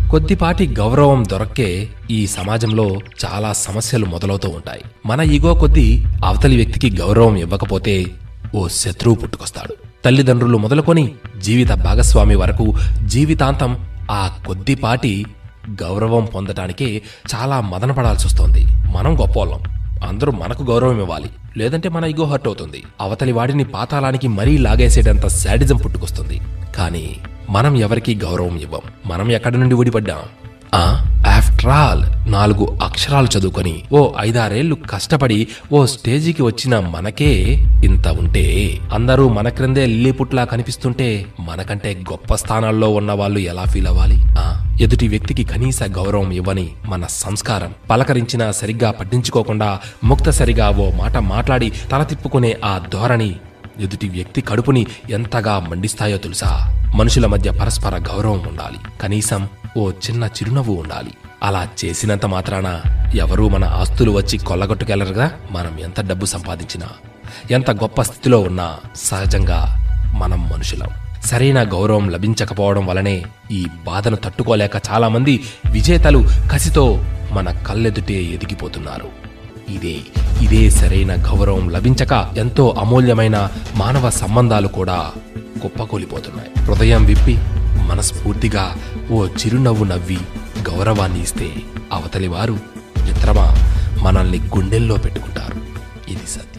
కొద్దిపాటి గౌరవం దొరక్కే ఈ సమాజంలో చాలా సమస్యలు మొదలవుతూ ఉంటాయి మన ఈగో కొద్దీ అవతలి వ్యక్తికి గౌరవం ఇవ్వకపోతే ఓ శత్రువు పుట్టుకొస్తాడు తల్లిదండ్రులు మొదలుకొని జీవిత భాగస్వామి వరకు జీవితాంతం ఆ కొద్దిపాటి గౌరవం పొందటానికే చాలా మదన పడాల్సి వస్తోంది మనం గొప్పోళ్ళం అందరూ మనకు గౌరవం ఇవ్వాలి లేదంటే మన ఇగో హర్ట్ అవుతుంది అవతలి వాడిని పాతాళానికి మరీ లాగేసేటంత శాడిజం పుట్టుకొస్తుంది కానీ మనం ఎవరికీ గౌరవం ఇవ్వం మనం ఎక్కడి నుండి ఊడిపడ్డాం ఆ ఆఫ్టర్ ఆల్ నాలుగు అక్షరాలు చదువుకొని ఓ ఐదారేళ్లు కష్టపడి ఓ స్టేజికి వచ్చిన మనకే ఇంత ఉంటే అందరూ మన క్రిందే లిల్లీపుట్లా కనిపిస్తుంటే మనకంటే గొప్ప స్థానాల్లో ఉన్న వాళ్ళు ఎలా ఫీల్ అవ్వాలి ఆ ఎదుటి వ్యక్తికి కనీస గౌరవం ఇవ్వని మన సంస్కారం పలకరించినా సరిగ్గా పట్టించుకోకుండా ముక్తసరిగా ఓ మాట మాట్లాడి తల తిప్పుకునే ఆ ధోరణి ఎదుటి వ్యక్తి కడుపుని ఎంతగా మండిస్తాయో తెలుసా మనుషుల మధ్య పరస్పర గౌరవం ఉండాలి కనీసం ఓ చిన్న చిరునవ్వు ఉండాలి అలా చేసినంత మాత్రాన ఎవరూ మన ఆస్తులు వచ్చి కొల్లగొట్టుకెళ్లరుగా మనం ఎంత డబ్బు సంపాదించినా ఎంత గొప్ప స్థితిలో ఉన్నా సహజంగా మనం మనుషులం సరైన గౌరవం లభించకపోవడం వలనే ఈ బాధను తట్టుకోలేక చాలా మంది విజేతలు కసితో మన కళ్ళెదుటే ఎదిగిపోతున్నారు ఇదే ఇదే సరైన గౌరవం లభించక ఎంతో అమూల్యమైన మానవ సంబంధాలు కూడా కుప్పకూలిపోతున్నాయి హృదయం విప్పి మనస్ఫూర్తిగా ఓ చిరునవ్వు నవ్వి గౌరవాన్ని ఇస్తే అవతలి వారు మిత్రమా మనల్ని గుండెల్లో పెట్టుకుంటారు ఇది సత్యం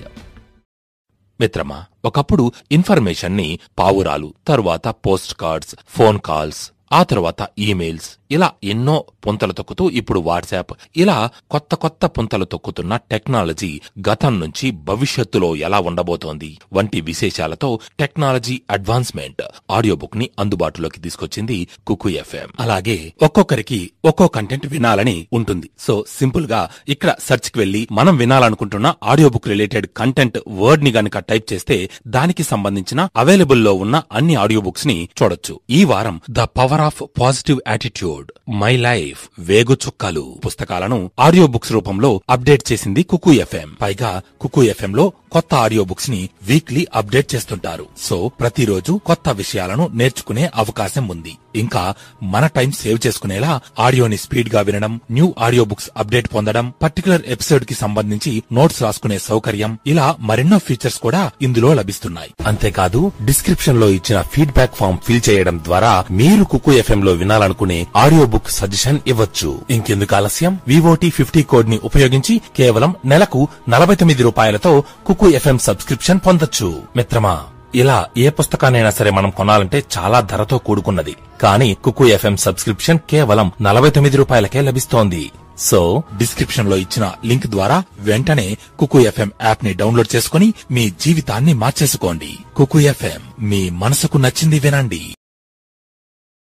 మిత్రమా ఒకప్పుడు ఇన్ఫర్మేషన్ ని పావురాలు తరువాత పోస్ట్ కార్డ్స్ ఫోన్ కాల్స్ ఆ తరువాత ఈమెయిల్స్ ఇలా ఎన్నో పుంతలు తొక్కుతూ ఇప్పుడు వాట్సాప్ ఇలా కొత్త కొత్త పుంతలు తొక్కుతున్న టెక్నాలజీ గతం నుంచి భవిష్యత్తులో ఎలా ఉండబోతోంది వంటి విశేషాలతో టెక్నాలజీ అడ్వాన్స్మెంట్ ఆడియో బుక్ ని అందుబాటులోకి తీసుకొచ్చింది కుకు ఎఫ్ఎం అలాగే ఒక్కొక్కరికి ఒక్కో కంటెంట్ వినాలని ఉంటుంది సో సింపుల్ గా ఇక్కడ సెర్చ్ కి వెళ్లి మనం వినాలనుకుంటున్న audio book related content word ని గనక టైప్ చేస్తే దానికి సంబంధించిన అవైలబుల్ లో ఉన్న అన్ని ఆడియో బుక్స్ ని చూడొచ్చు ఈ వారం the power of positive attitude my life వేగు చుక్కలు పుస్తకాలను ఆడియో బుక్స్ రూపంలో అప్డేట్ చేసింది కుకు ఎఫ్ఎం పైగా కుకు ఎఫ్ఎం లో కొత్త ఆడియో బుక్స్ ని వీక్లీ అప్డేట్ చేస్తుంటారు సో ప్రతిరోజు కొత్త విషయాలను నేర్చుకునే అవకాశం ఉంది ఇంకా మన టైం సేవ్ చేసుకునేలా ఆడియోని స్పీడ్ గా వినడం న్యూ ఆడియో బుక్స్ అప్డేట్ పొందడం పర్టికులర్ ఎపిసోడ్ కి సంబంధించి నోట్స్ రాసుకునే సౌకర్యం ఇలా మరెన్నో ఫీచర్స్ కూడా ఇందులో లభిస్తున్నాయి అంతేకాదు డిస్క్రిప్షన్ లో ఇచ్చిన ఫీడ్బ్యాక్ ఫామ్ ఫిల్ చేయడం ద్వారా మీరు కుకు ఎఫ్ఎం లో వినాలనుకునే ఆడియో బుక్ సజెషన్ ఇవ్వచ్చు ఇంకెందుకు ఆలస్యం వివోటి ఫిఫ్టీ కోడ్ ని ఉపయోగించి కేవలం నెలకు నలభై తొమ్మిది రూపాయలతో కుకు ఎఫ్ఎం సబ్స్క్రిప్షన్ పొందొచ్చు మిత్రమా ఇలా ఏ పుస్తకాన్నైనా సరే మనం కొనాలంటే చాలా ధరతో కూడుకున్నది కానీ కుకు ఎఫ్ఎం సబ్స్క్రిప్షన్ కేవలం నలభై తొమ్మిది రూపాయలకే లభిస్తోంది సో డిస్క్రిప్షన్ లో ఇచ్చిన లింక్ ద్వారా వెంటనే కుకు ఎఫ్ఎం యాప్ ని డౌన్లోడ్ చేసుకుని మీ జీవితాన్ని మార్చేసుకోండి కుకు ఎఫ్ఎం మీ మనసుకు నచ్చింది వినండి